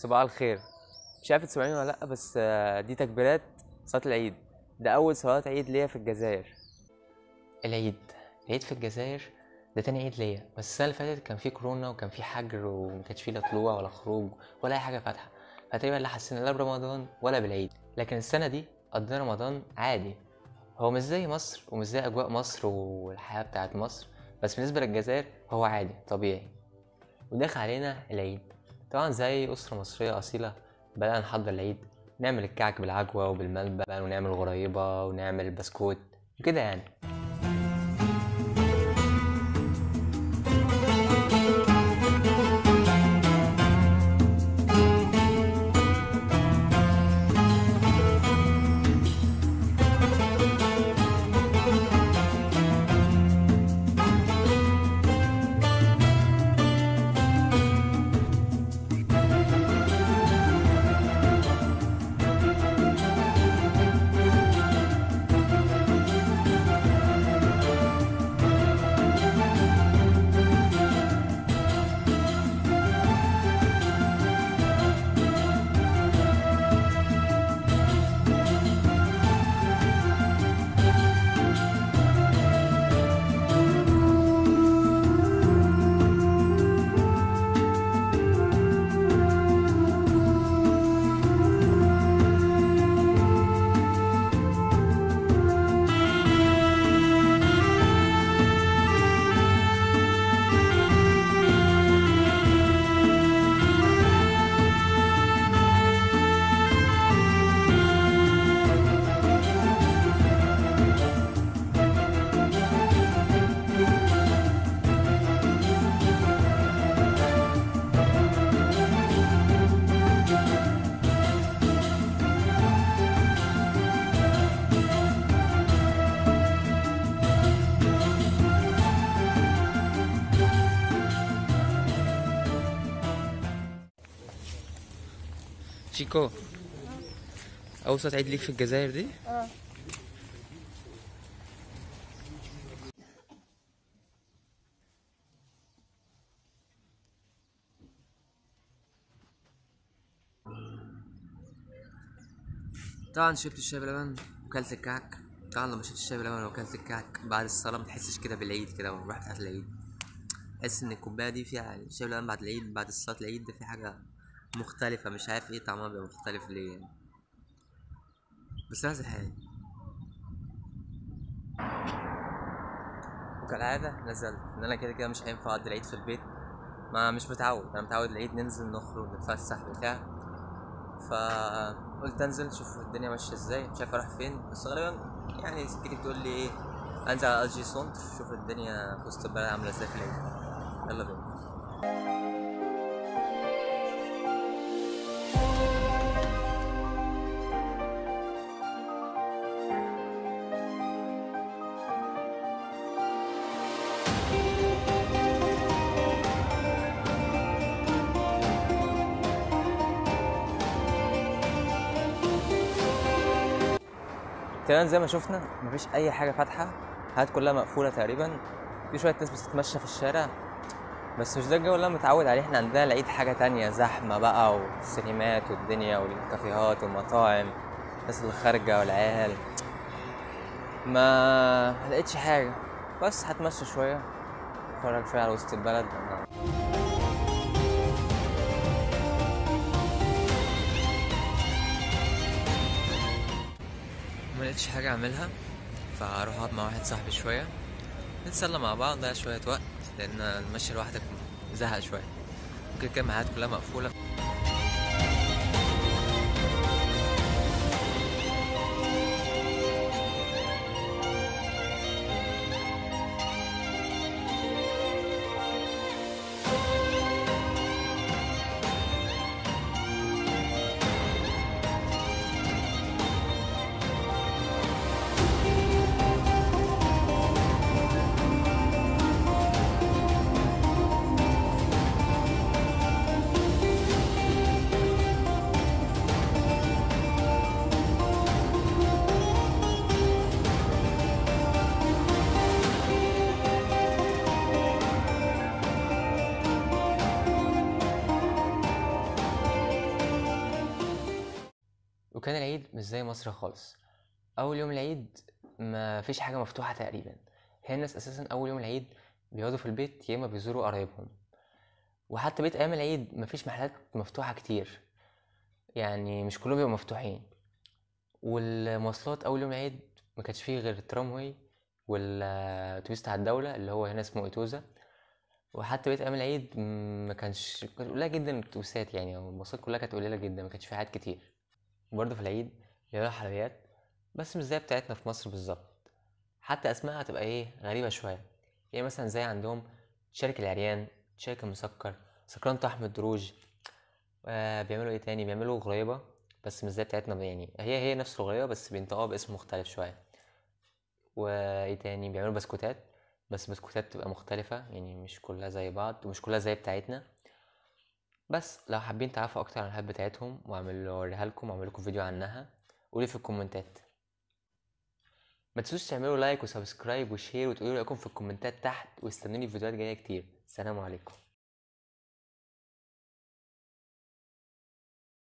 صباح الخير مش عارف تسمعوني ولا لا بس آه، دي تكبيرات صلاة العيد ده أول صلاة عيد ليا في الجزائر العيد العيد في الجزائر ده تاني عيد ليا بس السنة اللي فاتت كان في كورونا وكان في حجر ومكانش فيه لا طلوع ولا خروج ولا أي حاجة فاتحة فتقريبا لا حسينا لا برمضان ولا بالعيد لكن السنة دي قضينا رمضان عادي هو مش زي مصر ومش زي أجواء مصر والحياة بتاعت مصر بس بالنسبة للجزائر هو عادي طبيعي وداخل علينا العيد طبعا زي أسرة مصرية أصيلة بدأنا نحضر العيد نعمل الكعك بالعجوة وبالملبن ونعمل غريبة ونعمل بسكوت وكده يعني شيكو أول صلاة عيد ليك في الجزائر دي؟ اه طبعا شربت الشاي بلبن وكلت الكعك طبعا لما شربت الشاي بلبن وكلت الكعك بعد الصلاة ما تحسش كده بالعيد كده والروح بتاعت العيد تحس ان الكوباية دي فيها الشاي بلبن بعد العيد بعد صلاة العيد ده في حاجة مختلفة مش عارف ايه طعمها بيبقى مختلف ليه يعني بس انا زهقان وكالعادة نزلت ان انا كده كده مش هينفع اقضي العيد في البيت ما مش متعود انا متعود العيد ننزل نخرج نتفسح بتاع فقلت انزل شوف الدنيا ماشيه ازاي مش عارف اروح فين بس غالبا يعني سكتي بتقول لي ايه انزل على الجي سونتر شوف الدنيا في وسط البلد عامله ازاي في العيد يلا بينا تمام زي ما شفنا مفيش اي حاجه فاتحه الحاجات كلها مقفوله تقريبا في شويه ناس بتتمشى في الشارع بس مش ده الجو اللي انا متعود عليه احنا عندنا العيد حاجه تانية زحمه بقى والسينمات والدنيا والكافيهات والمطاعم الناس اللي خارجه والعيال ما لقيتش حاجه بس هتمشى شويه اتفرج شويه على وسط البلد ما لقيتش حاجة أعملها فهروح أقعد مع واحد صاحبي شوية نتسلى مع بعض نضيع شوية وقت لأن المشي لوحدك زهق شوية ممكن كده المحلات كلها مقفولة وكان العيد مش زي مصر خالص اول يوم العيد ما فيش حاجه مفتوحه تقريبا هي الناس اساسا اول يوم العيد بيقعدوا في البيت يا اما بيزوروا قرايبهم وحتى بيت ايام العيد مفيش محلات مفتوحه كتير يعني مش كلهم بيبقوا مفتوحين والمواصلات اول يوم العيد ما كانش فيه غير الترامواي والاتوبيس بتاع الدوله اللي هو هنا اسمه اتوزا وحتى بقيت ايام العيد ما كانش كانت قليله جدا الاتوبيسات يعني او المواصلات كلها كانت قليله جدا ما كانش في حاجات كتير وبرضه في العيد بيعملوا حلويات بس مش زي بتاعتنا في مصر بالظبط حتى اسمائها هتبقى ايه غريبه شويه يعني مثلا زي عندهم شارك العريان شارك المسكر سكران طحم الدروج آه بيعملوا ايه تاني بيعملوا غريبه بس مش زي بتاعتنا يعني هي هي نفس الغريبه بس بينطقوها باسم مختلف شويه وايه تاني بيعملوا بسكوتات بس بسكوتات تبقى مختلفة يعني مش كلها زي بعض ومش كلها زي بتاعتنا بس لو حابين تعرفوا اكتر عن الحاجات بتاعتهم واعمل اوريها لكم واعمل لكم فيديو عنها قولي في الكومنتات ما تنسوش تعملوا لايك وسبسكرايب وشير وتقولوا رايكم في الكومنتات تحت واستنوني في فيديوهات جايه كتير سلام عليكم